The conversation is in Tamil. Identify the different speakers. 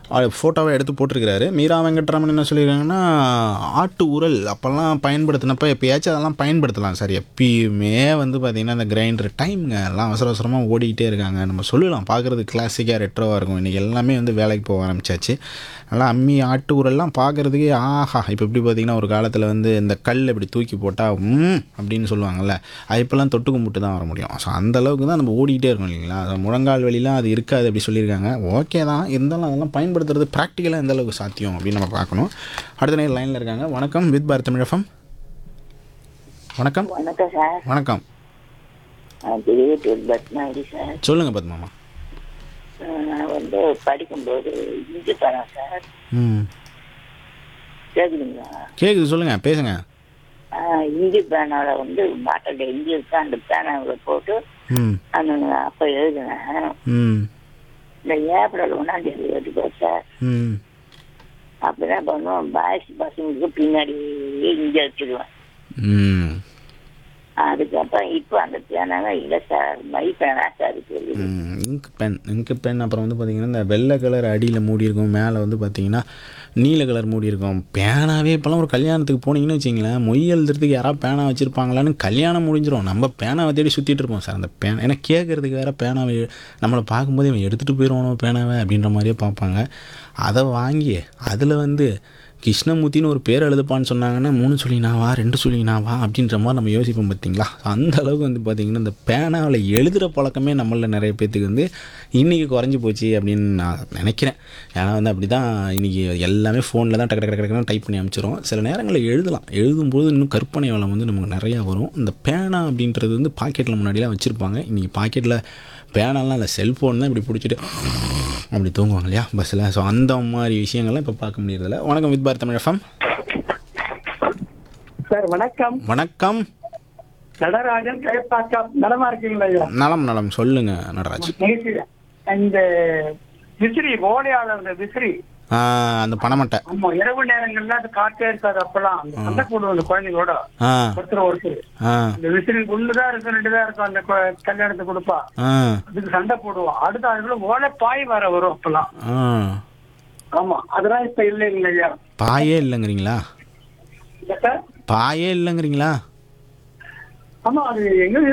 Speaker 1: ஃபோட்டோவை எடுத்து போட்டிருக்கிறாரு மீரா வெங்கட்ராமன் என்ன சொல்லியிருக்காங்கன்னா ஆட்டு உரல் அப்போல்லாம் பயன்படுத்தினப்ப எப்பயாச்சும் அதெல்லாம் பயன்படுத்தலாம் சார் எப்பயுமே வந்து பார்த்திங்கன்னா இந்த கிரைண்டர் டைம்ங்க எல்லாம் அவசர அவசரமாக ஓடிக்கிட்டே இருக்காங்க நம்ம சொல்லலாம் பார்க்குறது கிளாசிக்காக ரெட்ரோவாக இருக்கும் இன்றைக்கி எல்லாமே வந்து வேலைக்கு போக ஆரம்பிச்சாச்சு நல்லா அம்மி ஆட்டு உரல்லாம் பார்க்குறதுக்கே ஆஹா இப்போ எப்படி பார்த்திங்கன்னா ஒரு காலத்தில் வந்து இந்த கல் இப்படி தூக்கி போட்டால் ம் அப்படின்னு சொல்லுவாங்கள்ல அது இப்போல்லாம் தொட்டு கும்பிட்டு தான் வர முடியும் ஸோ அந்த அளவுக்கு தான் நம்ம ஓடிக்கிட்டே இருக்கோம் இல்லைங்களா அது முழங்கால் வழிலாம் அது இருக்காது அப்படி சொல்லியிருக்காங்க ஓகே தான் இருந்தாலும் அதெல்லாம் பயன்படுத்துறது ப்ராக்டிக்கலாக எந்த அளவுக்கு சாத்தியம் அப்படின்னு நம்ம பார்க்கணும் அடுத்த நேரம் லைனில் இருக்காங்க வணக்கம் வித் பாரத் தமிழகம் வணக்கம்
Speaker 2: வணக்கம் சார்
Speaker 1: வணக்கம்
Speaker 2: நான் திருவட்டூர் பத்மாவதி சார்
Speaker 1: சொல்லுங்கள் பத்மாமா
Speaker 2: அஹ் நான் வந்து படிக்கும்போது இஞ்சி பழம் சார்
Speaker 1: ம்
Speaker 2: கேக்குதுங்களா
Speaker 1: கேட்குது சொல்லுங்கள் பேசுங்க
Speaker 2: அஹ் இஞ்சி பேனாவில் வந்து பாட்டில் இஞ்சி இருக்கு அந்த பேனாவில் போட்டு
Speaker 1: ம்
Speaker 2: அந்த அப்போ எழுதினேன்
Speaker 1: ம்
Speaker 2: இந்த ஏப்ரல் ஒன்றாம் தேதி எடுத்து சார்
Speaker 1: ம்
Speaker 2: அப்போ என்ன பண்ணுவோம் பாய்ஸ் பசங்களுக்கு பின்னாடி இஞ்சி வச்சுடுவேன்
Speaker 1: ம்
Speaker 2: அதுக்கப்புறம் இப்போ அந்த பேனாவே இல்லை சார் மை பேனா சார் இருக்குது
Speaker 1: இங்க் பென் இங்க் பென் அப்புறம் வந்து பார்த்திங்கன்னா இந்த வெள்ளை கலர் அடியில் மூடி இருக்கும் மேலே வந்து பார்த்திங்கன்னா நீல கலர் மூடி இருக்கும் பேனாவே இப்போலாம் ஒரு கல்யாணத்துக்கு போனீங்கன்னு வச்சிங்களேன் மொய் எழுதுறதுக்கு யாராவது பேனா வச்சுருப்பாங்களான்னு கல்யாணம் முடிஞ்சிடும் நம்ம பேனாவை தேடி சுற்றிட்டு இருப்போம் சார் அந்த பேனா ஏன்னா கேட்குறதுக்கு வேறு பேனாவை நம்மளை பார்க்கும்போது இவன் எடுத்துகிட்டு போயிடுவானோ பேனாவை அப்படின்ற மாதிரியே பார்ப்பாங்க அதை வாங்கி அதில் வந்து கிருஷ்ணமூர்த்தின்னு ஒரு பேர் எழுதுப்பான்னு சொன்னாங்கன்னா மூணு சொல்லினாவா ரெண்டு சொல்லினாவா அப்படின்ற மாதிரி நம்ம யோசிப்போம் பார்த்தீங்களா அந்த அளவுக்கு வந்து பார்த்திங்கன்னா இந்த பேனாவில் எழுதுகிற பழக்கமே நம்மளில் நிறைய பேர்த்துக்கு வந்து இன்றைக்கி குறைஞ்சி போச்சு அப்படின்னு நான் நினைக்கிறேன் ஏன்னா வந்து அப்படி தான் இன்றைக்கி எல்லாமே ஃபோனில் தான் டக்கு டக்கு டக்கு டைப் பண்ணி அமைச்சிரும் சில நேரங்களில் எழுதலாம் எழுதும்போது இன்னும் கற்பனை வளம் வந்து நமக்கு நிறையா வரும் இந்த பேனா அப்படின்றது வந்து பாக்கெட்டில் முன்னாடிலாம் வச்சுருப்பாங்க இன்றைக்கி பாக்கெட்டில் பேனாலாம் இல்லை செல்ஃபோன் தான் இப்படி பிடிச்சிட்டு அப்படி தூங்குவாங்க இல்லையா பஸ்ஸில் ஸோ அந்த மாதிரி விஷயங்கள்லாம் இப்போ பார்க்க முடியறதில்ல வணக்கம் with Bharat Tamil FM
Speaker 3: sir வணக்கம்
Speaker 1: வணக்கம்
Speaker 3: நடராஜன் கயப்பாக்கம் நலமா இருக்கீங்களா ஐயா
Speaker 1: நலம் நலம் சொல்லுங்க நடராஜ்
Speaker 3: நேற்று இந்த விசிறி ஓலையாளர் இந்த விசிறி
Speaker 1: ஆ, அந்த பணமட்டை
Speaker 3: ஆமா இரவு நேரங்கள்ல அது காற்றே இருக்காது அப்பெல்லாம் அந்த சண்டை போடுவோம் அந்த குழந்தைங்களோட
Speaker 1: ஆ
Speaker 3: ஒருத்தர் ஒருத்தர்
Speaker 1: ஆ
Speaker 3: இந்த விசிறி ஒண்ணுதான் இருக்கும் ரெண்டு தான் இருக்கும் அந்த கொ- கல்யாணத்துக்கு கொடுப்பா
Speaker 1: ஆ
Speaker 3: அதுக்கு சண்டை போடுவோம் அடுத்த அதுக்குள்ள ஓலை பாய் வர வரும் அப்பெல்லாம்
Speaker 1: ஆ
Speaker 3: ஆமா அதெல்லாம் இப்ப இல்லைங்க ஐயா
Speaker 1: பாயே இல்லைங்கிறீங்களா
Speaker 3: இல்ல சார்
Speaker 1: பாயே இல்லைங்கிறீங்களா
Speaker 3: ஆமா அது எங்க